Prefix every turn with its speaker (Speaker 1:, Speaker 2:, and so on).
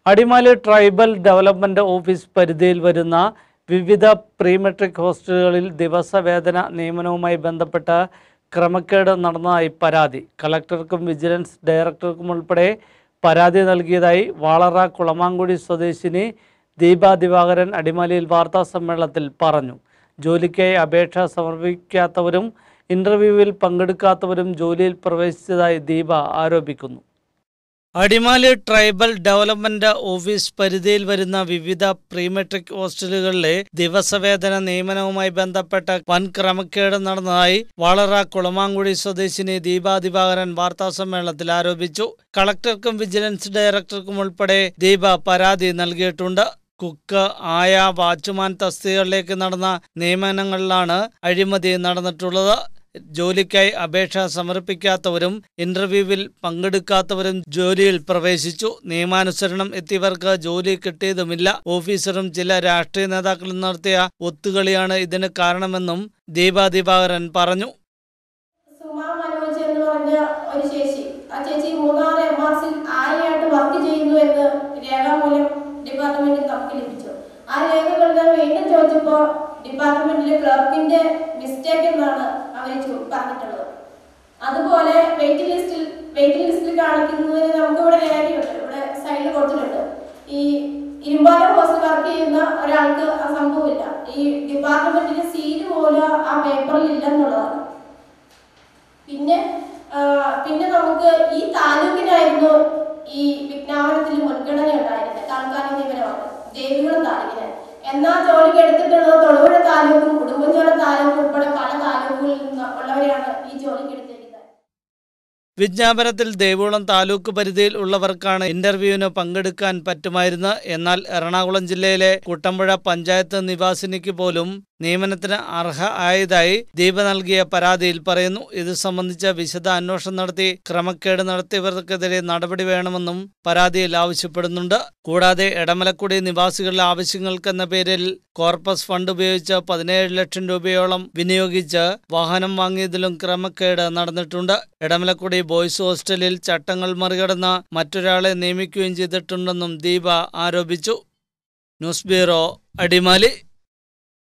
Speaker 1: Adimali tribal development office പരിധിയിൽ വരുന്ന വിവിധ പ്രീ മെട്രിക് ഹോസ്റ്റലുകളിൽ ദിവസവേതന നിയമനവുമായി ബന്ധപ്പെട്ട് ക്രമക്കേട് നടന്നതായി പരാതി കളക്ടർക്കും വിജിലൻസ് ഡയറക്ടർക്കും ഉൾപ്പെടെ പരാതി നൽകിയതായി വാളറ കുളമാങ്കുടി സ്വദേശിനി ദീപ ദിവാകരൻ അടിമാലിയിൽ വാർത്താ സമ്മേളനത്തിൽ പറഞ്ഞു ജോലിക്കായി അപേക്ഷ സമർപ്പിക്കാത്തവരും ഇന്റർവ്യൂവിൽ പങ്കെടുക്കാത്തവരും ജോലിയിൽ പ്രവേശിച്ചതായി ദീപ ആരോപിക്കുന്നു അടിമാലി ട്രൈബൽ ഡെവലപ്മെന്റ് ഓഫീസ് പരിധിയിൽ വരുന്ന വിവിധ പ്രീമെട്രിക് ഹോസ്റ്റലുകളിലെ ദിവസവേതന നിയമനവുമായി ബന്ധപ്പെട്ട വൻ ക്രമക്കേട് നടന്നതായി വളറ കുളമാങ്കുഴി സ്വദേശിനി ദീപാ ദിവാകരൻ വാർത്താസമ്മേളനത്തിൽ ആരോപിച്ചു കളക്ടർക്കും വിജിലൻസ് ഡയറക്ടർക്കും ഉൾപ്പെടെ ദീപ പരാതി നൽകിയിട്ടുണ്ട് കുക്ക് ആയ വാച്ച്മാൻ തസ്തികകളിലേക്ക് നടന്ന നിയമനങ്ങളിലാണ് അഴിമതി നടന്നിട്ടുള്ളത് ജോലിക്കായി അപേക്ഷ സമർപ്പിക്കാത്തവരും ഇന്റർവ്യൂവിൽ പങ്കെടുക്കാത്തവരും ജോലിയിൽ പ്രവേശിച്ചു നിയമാനുസരണം എത്തിയവർക്ക് ജോലി കിട്ടിയതുമില്ല ഓഫീസറും ചില രാഷ്ട്രീയ നേതാക്കളും നടത്തിയ ഒത്തുകളിയാണ് ഇതിന് കാരണമെന്നും ദീപാ ദിവാകരൻ പറഞ്ഞു
Speaker 2: സുമാ മനോജ് എന്ന് പറഞ്ഞ ഒരു ചേച്ചി ആ ചേച്ചി മൂന്നാറ് എം ആർ സിയിൽ ആയിട്ട് വർക്ക് ചെയ്യുന്നു എന്ന് രേഖാമൂലം ഡിപ്പാർട്ട്മെന്റിൽ നമുക്ക് ലഭിച്ചു ആ രേഖകൾ ഞാൻ വീണ്ടും ചോദിച്ചപ്പോ ഡിപ്പാർട്ട്മെന്റിലെ ക്ലർക്കിന്റെ മിസ്റ്റേക്ക് എന്നാണ് അവർ പറഞ്ഞിട്ടുള്ളത് അതുപോലെ വെയിറ്റിംഗ് ലിസ്റ്റിൽ വെയിറ്റിംഗ് ലിസ്റ്റിൽ കാണിക്കുന്നതിന് നമുക്ക് ഇവിടെ രേഖയുണ്ട് ഇവിടെ സൈഡിൽ കൊടുത്തിട്ടുണ്ട് ഈ ഇരുമ്പാലം ഹോസ്റ്റൽ വർക്ക് ചെയ്യുന്ന ഒരാൾക്ക് ആ സംഭവമില്ല ഈ ഡിപ്പാർട്ട്മെന്റിന്റെ സീല് പോലും ആ പേപ്പറിൽ ഇല്ലെന്നുള്ളതാണ് പിന്നെ ആ, പിന്നെ നമുക്ക് ഈ താലൂക്കിനായിരുന്നു ഈ വിജ്ഞാപനത്തിൽ മുൻഗണന ഉണ്ടായിരുന്നത് താൽക്കാലിക നിയമനമാണ് ദേവികുളം താലൂക്കിന് എന്നാൽ ജോലിക്ക് എടുത്തിട്ടുള്ളത് തൊടുപുഴ താലൂക്കും ഉടുമ്പൻചോല താലൂക്കും ഉൾപ്പെടെ പല താലൂക്കുകളിൽ നിന്ന് ഉള്ളവരെയാണ് ഈ ജോലിക്ക് എടുത്തിരിക്കുന്നത്
Speaker 1: വിജ്ഞാപനത്തിൽ ദേവോളം താലൂക്ക് പരിധിയിൽ ഉള്ളവർക്കാണ് ഇന്റർവ്യൂവിന് പങ്കെടുക്കാൻ പറ്റുമായിരുന്നു എന്നാൽ എറണാകുളം ജില്ലയിലെ കുട്ടമ്പുഴ പഞ്ചായത്ത് നിവാസിനിക്ക് പോലും നിയമനത്തിന് അർഹ ആയതായി ദീപ നൽകിയ പരാതിയിൽ പറയുന്നു ഇത് സംബന്ധിച്ച വിശദ അന്വേഷണം നടത്തി ക്രമക്കേട് നടത്തിയവർക്കെതിരെ നടപടി വേണമെന്നും പരാതിയിൽ ആവശ്യപ്പെടുന്നുണ്ട് കൂടാതെ എടമലക്കുടി നിവാസികളുടെ ആവശ്യങ്ങൾക്കെന്ന പേരിൽ കോർപ്പസ് ഫണ്ട് ഉപയോഗിച്ച് പതിനേഴ് ലക്ഷം രൂപയോളം വിനിയോഗിച്ച് വാഹനം വാങ്ങിയതിലും ക്രമക്കേട് നടന്നിട്ടുണ്ട് എടമലക്കുടി ബോയ്സ് ഹോസ്റ്റലിൽ ചട്ടങ്ങൾ മറികടന്ന് മറ്റൊരാളെ നിയമിക്കുകയും ചെയ്തിട്ടുണ്ടെന്നും ദീപ ആരോപിച്ചു ന്യൂസ് ബ്യൂറോ അടിമാലി